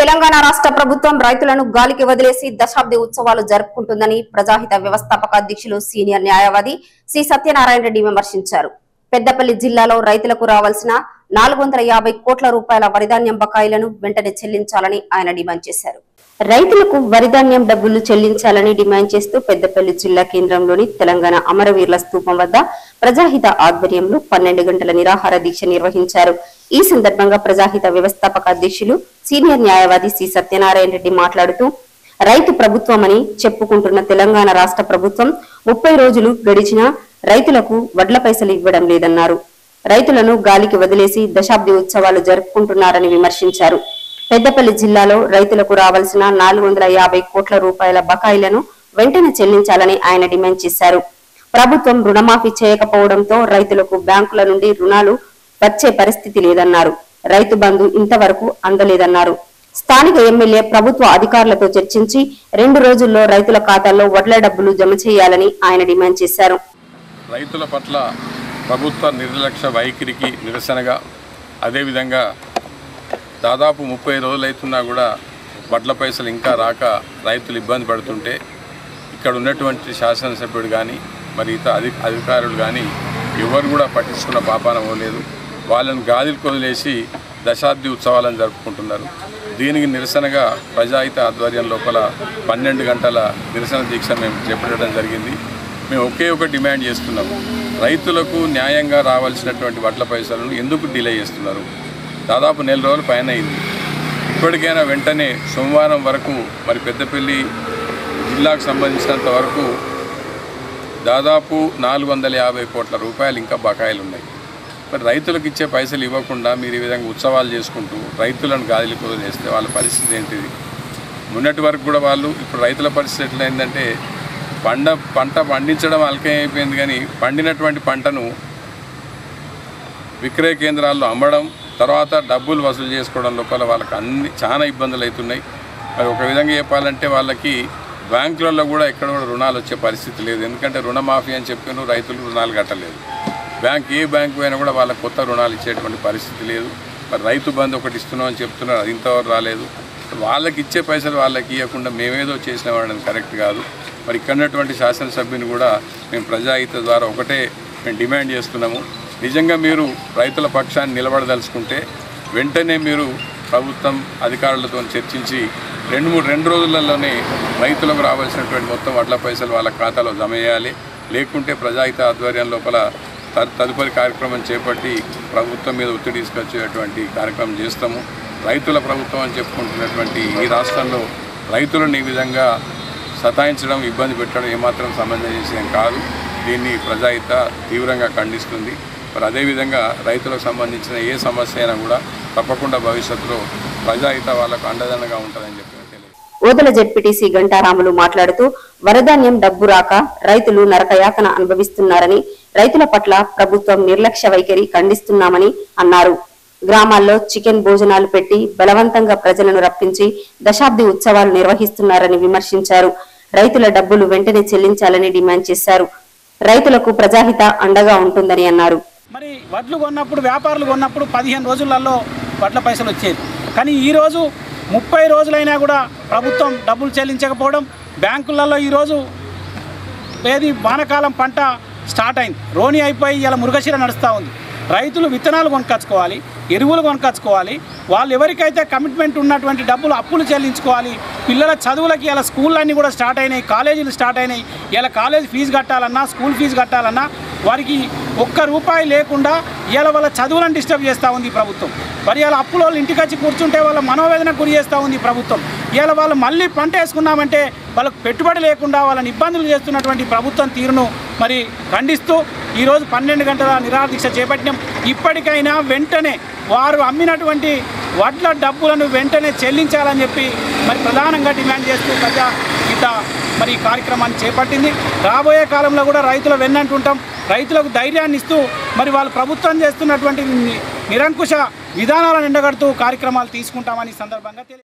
తెలంగాణ రాష్ట్ర ప్రభుత్వం రైతులను గాలికి వదిలేసి దశాబ్ది ఉత్సవాలు జరుపుకుంటుందని ప్రజాహిత వ్యవస్థాపక అధ్యక్షులు సీనియర్ న్యాయవాది సి సత్యనారాయణ రెడ్డి విమర్శించారు పెద్దపల్లి జిల్లాలో రైతులకు రావాల్సిన నాలుగు వందల యాభై కోట్ల రూపాయల వరిధాన్యం బకాయిలను వెంటనే చెల్లించాలని ఆయన డిమాండ్ చేశారు రైతులకు వరిధాన్యం డబ్బులు చెల్లించాలని డిమాండ్ చేస్తూ పెద్దపల్లి జిల్లా కేంద్రంలోని తెలంగాణ అమరవీరుల స్తూపం వద్ద ప్రజాహిత ఆధ్వర్యంలో పన్నెండు గంటల నిరాహార దీక్ష నిర్వహించారు ఈ సందర్భంగా ప్రజాహిత వ్యవస్థాపక అధ్యక్షులు సీనియర్ న్యాయవాది సి సత్యనారాయణ రెడ్డి మాట్లాడుతూ రైతు ప్రభుత్వమని చెప్పుకుంటున్న తెలంగాణ రాష్ట్ర ప్రభుత్వం ముప్పై రోజులు గడిచినా రైతులకు వడ్ల పైసలు ఇవ్వడం లేదన్నారు రైతులను గాలికి వదిలేసి దశాబ్ది ఉత్సవాలు జరుపుకుంటున్నారని విమర్శించారు పెద్దపల్లి జిల్లాలో రైతులకు రావాల్సిన నాలుగు వందల యాభై కోట్ల రూపాయల బకాయిలను వెంటనే చెల్లించాలని ఆయన డిమాండ్ చేశారు ప్రభుత్వం రుణమాఫీ చేయకపోవడంతో రైతులకు బ్యాంకుల నుండి రుణాలు వచ్చే పరిస్థితి లేదన్నారు రైతు బంధు ఇంతవరకు అందలేదన్నారు స్థానిక ఎమ్మెల్యే ప్రభుత్వ అధికారులతో చర్చించి రెండు రోజుల్లో రైతుల ఖాతాల్లో వడ్ల డబ్బులు జమ చేయాలని ఆయన డిమాండ్ చేశారు రైతుల పట్ల ప్రభుత్వ నిర్లక్ష్య వైఖరికి నిరసనగా అదేవిధంగా దాదాపు ముప్పై రోజులైతున్నా కూడా వడ్ల పైసలు ఇంకా రాక రైతులు ఇబ్బంది పడుతుంటే ఇక్కడ ఉన్నటువంటి శాసనసభ్యుడు కానీ మరి ఇతర అధి అధికారులు కానీ ఎవరు కూడా పట్టించుకున్న పాపాన పోలేదు వాళ్ళని గాదిలు కొదిలేసి దశాబ్ది ఉత్సవాలను జరుపుకుంటున్నారు దీనికి నిరసనగా ప్రజాహిత ఆధ్వర్యం లోపల పన్నెండు గంటల నిరసన దీక్ష మేము చేపట్టడం జరిగింది మేము ఒకే ఒక డిమాండ్ చేస్తున్నాము రైతులకు న్యాయంగా రావాల్సినటువంటి వడ్ల పైసలను ఎందుకు డిలే చేస్తున్నారు దాదాపు నెల రోజుల పైన అయింది ఇప్పటికైనా వెంటనే సోమవారం వరకు మరి పెద్దపల్లి జిల్లాకు సంబంధించినంత వరకు దాదాపు నాలుగు వందల యాభై కోట్ల రూపాయలు ఇంకా బకాయిలు ఉన్నాయి మరి రైతులకు ఇచ్చే పైసలు ఇవ్వకుండా మీరు ఈ విధంగా ఉత్సవాలు చేసుకుంటూ రైతులను గాలికి వదిలేస్తే వాళ్ళ పరిస్థితి ఏంటిది మొన్నటి వరకు కూడా వాళ్ళు ఇప్పుడు రైతుల పరిస్థితి ఎట్లయిందంటే పంట పంట పండించడం అల్కం అయిపోయింది కానీ పండినటువంటి పంటను విక్రయ కేంద్రాల్లో అమ్మడం తర్వాత డబ్బులు వసూలు చేసుకోవడం లోపల వాళ్ళకి అన్ని చాలా ఇబ్బందులు అవుతున్నాయి మరి ఒక విధంగా చెప్పాలంటే వాళ్ళకి బ్యాంకులలో కూడా ఎక్కడ కూడా రుణాలు వచ్చే పరిస్థితి లేదు ఎందుకంటే రుణమాఫీ అని చెప్పిన రైతులు రుణాలు కట్టలేదు బ్యాంక్ ఏ బ్యాంక్ పోయినా కూడా వాళ్ళకి కొత్త రుణాలు ఇచ్చేటువంటి పరిస్థితి లేదు మరి రైతు బంధు ఒకటి ఇస్తున్నాం అని చెప్తున్నారు అది ఇంతవరకు రాలేదు వాళ్ళకి ఇచ్చే పైసలు వాళ్ళకి ఇవ్వకుండా మేమేదో చేసిన వాళ్ళని కరెక్ట్ కాదు మరి ఇక్కడ ఉన్నటువంటి శాసనసభ్యుని కూడా మేము ప్రజాహిత ద్వారా ఒకటే మేము డిమాండ్ చేస్తున్నాము నిజంగా మీరు రైతుల పక్షాన్ని నిలబడదలుచుకుంటే వెంటనే మీరు ప్రభుత్వం అధికారులతో చర్చించి రెండు మూడు రెండు రోజులలోనే రైతులకు రావాల్సినటువంటి మొత్తం వడ్ల పైసలు వాళ్ళ ఖాతాలో జమ చేయాలి లేకుంటే ప్రజాహిత ఆధ్వర్యం లోపల తదు- తదుపరి కార్యక్రమం చేపట్టి ప్రభుత్వం మీద ఒత్తిడి తీసుకొచ్చేటువంటి కార్యక్రమం చేస్తాము రైతుల ప్రభుత్వం అని చెప్పుకుంటున్నటువంటి ఈ రాష్ట్రంలో రైతులను ఈ విధంగా సతాయించడం ఇబ్బంది పెట్టడం ఏమాత్రం సమంజసం కాదు దీన్ని ప్రజాహిత తీవ్రంగా ఖండిస్తుంది మరి అదేవిధంగా రైతులకు సంబంధించిన ఏ సమస్య అయినా కూడా తప్పకుండా భవిష్యత్తులో ప్రజాహిత వాళ్ళకు అండదండగా ఉంటుందని చెప్పి తెలియదు ఓదల జెడ్పీటీసీ గంటారాములు మాట్లాడుతూ వరధాన్యం డబ్బు రాక రైతులు నరకయాతన అనుభవిస్తున్నారని రైతుల పట్ల ప్రభుత్వం నిర్లక్ష్య వైఖరి ఖండిస్తున్నామని అన్నారు గ్రామాల్లో చికెన్ భోజనాలు పెట్టి బలవంతంగా ప్రజలను రప్పించి దశాబ్ది ఉత్సవాలు నిర్వహిస్తున్నారని విమర్శించారు రైతుల డబ్బులు వెంటనే చెల్లించాలని డిమాండ్ చేశారు రైతులకు ప్రజాహిత అండగా ఉంటుందని అన్నారు మరి వడ్లు కొన్నప్పుడు వ్యాపారులు కొన్నప్పుడు పదిహేను రోజులలో వడ్ల పైసలు వచ్చేది కానీ ఈరోజు ముప్పై రోజులైనా కూడా ప్రభుత్వం డబ్బులు చెల్లించకపోవడం బ్యాంకులలో ఈరోజు ఏది వానకాలం పంట స్టార్ట్ అయింది రోని అయిపోయి ఇలా మురుగశిర నడుస్తూ ఉంది రైతులు విత్తనాలు కొనుక్కొచ్చుకోవాలి ఎరువులు కొనుక్కొచ్చుకోవాలి వాళ్ళు ఎవరికైతే కమిట్మెంట్ ఉన్నటువంటి డబ్బులు అప్పులు చెల్లించుకోవాలి పిల్లల చదువులకి ఇలా స్కూళ్ళన్నీ కూడా స్టార్ట్ అయినాయి కాలేజీలు స్టార్ట్ అయినాయి ఇలా కాలేజ్ ఫీజు కట్టాలన్నా స్కూల్ ఫీజు కట్టాలన్నా వారికి ఒక్క రూపాయి లేకుండా ఇవాళ వాళ్ళ చదువులను డిస్టర్బ్ చేస్తూ ఉంది ఈ ప్రభుత్వం మరి ఇలా అప్పుల వాళ్ళు ఇంటికి వచ్చి కూర్చుంటే వాళ్ళ మనోవేదన గురి చేస్తూ ఉంది ఈ ప్రభుత్వం ఇవాళ వాళ్ళు మళ్ళీ పంట వేసుకున్నామంటే వాళ్ళకు పెట్టుబడి లేకుండా వాళ్ళని ఇబ్బందులు చేస్తున్నటువంటి ప్రభుత్వం తీరును మరి ఖండిస్తూ ఈరోజు పన్నెండు గంటల నిరాహార దీక్ష చేపట్టినాం ఇప్పటికైనా వెంటనే వారు అమ్మినటువంటి వడ్ల డబ్బులను వెంటనే చెల్లించాలని చెప్పి మరి ప్రధానంగా డిమాండ్ చేస్తూ ప్రజా గీత మరి ఈ కార్యక్రమాన్ని చేపట్టింది రాబోయే కాలంలో కూడా రైతుల వెన్నంటుంటాం రైతులకు ధైర్యాన్ని ఇస్తూ మరి వాళ్ళు ప్రభుత్వం చేస్తున్నటువంటి ని- నిరంకుశ విధానాలను ఎండగడుతూ కార్యక్రమాలు తీసుకుంటామని ఈ సందర్భంగా తెలియ